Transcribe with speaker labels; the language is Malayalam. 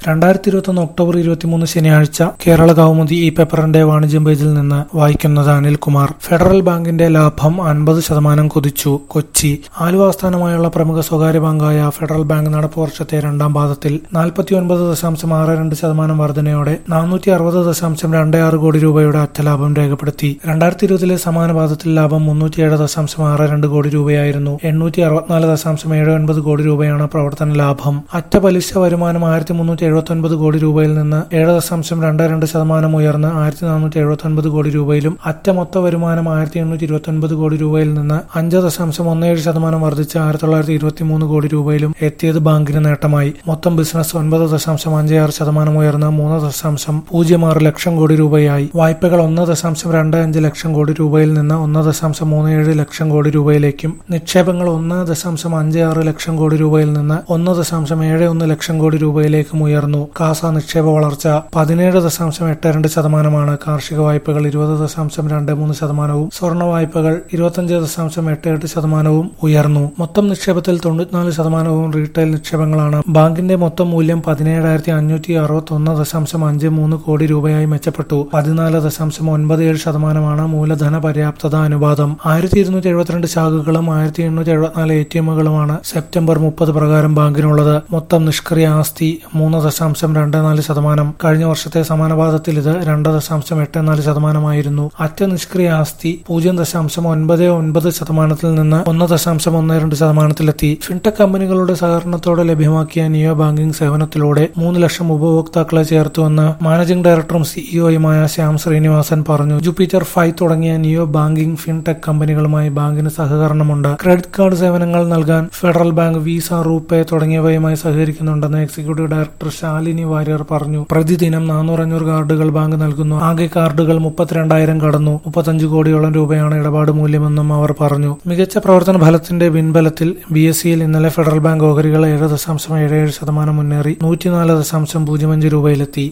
Speaker 1: രണ്ടായിരത്തി ഇരുപത്തൊന്ന് ഒക്ടോബർ ഇരുപത്തിമൂന്ന് ശനിയാഴ്ച കേരള കൗമുദി ഈ പേപ്പറിന്റെ വാണിജ്യം പേജിൽ നിന്ന് വായിക്കുന്നത് അനിൽകുമാർ ഫെഡറൽ ബാങ്കിന്റെ ലാഭം അൻപത് ശതമാനം കുതിച്ചു കൊച്ചി ആലുവ ആസ്ഥാനമായുള്ള പ്രമുഖ സ്വകാര്യ ബാങ്കായ ഫെഡറൽ ബാങ്ക് നടപ്പ് വർഷത്തെ രണ്ടാം പാദത്തിൽ നാൽപ്പത്തിയൊൻപത് ദശാംശം ആറ് രണ്ട് ശതമാനം വർധനയോടെ നാനൂറ്റി അറുപത് ദശാംശം രണ്ട് ആറ് കോടി രൂപയുടെ അറ്റലാഭം രേഖപ്പെടുത്തി രണ്ടായിരത്തി ഇരുപതിലെ സമാന പാദത്തിൽ ലാഭം മുന്നൂറ്റിയേഴ് ദശാംശം ആറ് രണ്ട് കോടി രൂപയായിരുന്നു എണ്ണൂറ്റി അറുപത്തിനാല് ദശാംശം ഏഴ് ഒൻപത് കോടി രൂപയാണ് പ്രവർത്തന ലാഭം അറ്റ പലിശ വരുമാനം ആയിരത്തി മുന്നൂറ്റി എഴുപത്തി ഒൻപത് കോടി രൂപയിൽ നിന്ന് ഏഴ് ദശാംശം രണ്ട് രണ്ട് ശതമാനം ഉയർന്ന് ആയിരത്തി നാനൂറ്റി എഴുപത്തി ഒൻപത് കോടി രൂപയിലും അറ്റ മൊത്ത വരുമാനം ആയിരത്തി എണ്ണൂറ്റി ഇരുപത്തി ഒൻപത് കോടി രൂപയിൽ നിന്ന് അഞ്ച് ദശാംശം ഒന്ന് ഏഴ് ശതമാനം വർദ്ധിച്ച് ആയിരത്തി തൊള്ളായിരത്തി ഇരുപത്തി മൂന്ന് കോടി രൂപയിലും എത്തിയത് ബാങ്കിന് നേട്ടമായി മൊത്തം ബിസിനസ് ഒൻപത് ദശാംശം അഞ്ച് ആറ് ശതമാനം ഉയർന്ന് മൂന്ന് ദശാംശം പൂജ്യം ആറ് ലക്ഷം കോടി രൂപയായി വായ്പകൾ ഒന്ന് ദശാംശം രണ്ട് അഞ്ച് ലക്ഷം കോടി രൂപയിൽ നിന്ന് ഒന്ന് ദശാംശം മൂന്ന് ഏഴ് ലക്ഷം കോടി രൂപയിലേക്കും നിക്ഷേപങ്ങൾ ഒന്ന് ദശാംശം അഞ്ച് ആറ് ലക്ഷം കോടി രൂപയിൽ നിന്ന് ഒന്ന് ദശാംശം ഏഴ് ഒന്ന് ലക്ഷം കോടി രൂപയിലേക്കും ഉയർന്നു കാസ നിക്ഷേപ വളർച്ച പതിനേഴ് ദശാംശം എട്ട് രണ്ട് ശതമാനമാണ് കാർഷിക വായ്പകൾ ഇരുപത് ദശാംശം രണ്ട് മൂന്ന് ശതമാനവും സ്വർണ്ണ വായ്പകൾ ഇരുപത്തഞ്ച് ദശാംശം എട്ട് എട്ട് ശതമാനവും ഉയർന്നു മൊത്തം നിക്ഷേപത്തിൽ തൊണ്ണൂറ്റിനാല് ശതമാനവും റീറ്റെയിൽ നിക്ഷേപങ്ങളാണ് ബാങ്കിന്റെ മൊത്തം മൂല്യം പതിനേഴായിരത്തി അഞ്ഞൂറ്റി അറുപത്തി ഒന്ന് ദശാംശം അഞ്ച് മൂന്ന് കോടി രൂപയായി മെച്ചപ്പെട്ടു പതിനാല് ദശാംശം ഒൻപത് ഏഴ് ശതമാനമാണ് മൂലധന പര്യാപ്തത അനുപാതം ആയിരത്തി ഇരുന്നൂറ്റി എഴുപത്തിരണ്ട് ശാഖകളും ആയിരത്തി എണ്ണൂറ്റി എഴുപത്തിനാല് എ ടി എമ്മുകളുമാണ് സെപ്റ്റംബർ മുപ്പത് പ്രകാരം ബാങ്കിനുള്ളത് മൊത്തം നിഷ്ക്രിയ ആസ്തി മൂന്ന് ദശാംശം രണ്ട് നാല് ശതമാനം കഴിഞ്ഞ വർഷത്തെ സമാനപാദത്തിൽ ഇത് രണ്ട് ദശാംശം എട്ട് നാല് ശതമാനമായിരുന്നു അറ്റ നിഷ്ക്രിയ ആസ്തി പൂജ്യം ദശാംശം ഒൻപത് ഒൻപത് ശതമാനത്തിൽ നിന്ന് ഒന്ന് ദശാംശം ഒന്ന് രണ്ട് ശതമാനത്തിലെത്തി ഫിൻടെക് കമ്പനികളുടെ സഹകരണത്തോടെ ലഭ്യമാക്കിയ നിയോ ബാങ്കിംഗ് സേവനത്തിലൂടെ മൂന്ന് ലക്ഷം ഉപഭോക്താക്കളെ ചേർത്തുവെന്ന് മാനേജിംഗ് ഡയറക്ടറും സിഇഒയുമായ ശ്യാം ശ്രീനിവാസൻ പറഞ്ഞു ജൂപ്പിറ്റർ ഫൈവ് തുടങ്ങിയ നിയോ ബാങ്കിംഗ് ഫിൻടെക് കമ്പനികളുമായി ബാങ്കിന് സഹകരണമുണ്ട് ക്രെഡിറ്റ് കാർഡ് സേവനങ്ങൾ നൽകാൻ ഫെഡറൽ ബാങ്ക് വിസ റൂപേ തുടങ്ങിയവയുമായി സഹകരിക്കുന്നുണ്ടെന്ന് എക്സിക്യൂട്ടീവ് ഡയറക്ടർ ശാലിനി വാര്യർ പറഞ്ഞു പ്രതിദിനം നാനൂറഞ്ഞൂറ് കാർഡുകൾ ബാങ്ക് നൽകുന്നു ആകെ കാർഡുകൾ മുപ്പത്തിരണ്ടായിരം കടന്നു മുപ്പത്തഞ്ച് കോടിയോളം രൂപയാണ് ഇടപാട് മൂല്യമെന്നും അവർ പറഞ്ഞു മികച്ച പ്രവർത്തന ഫലത്തിന്റെ പിൻബലത്തിൽ ബി എസ് സിയിൽ ഇന്നലെ ഫെഡറൽ ബാങ്ക് ഓഹരികൾ ഏഴ് ദശാംശം ഏഴ് ഏഴ് ശതമാനം മുന്നേറി നൂറ്റിനാല് ദശാംശം പൂജ്യം അഞ്ച് രൂപയിലെത്തി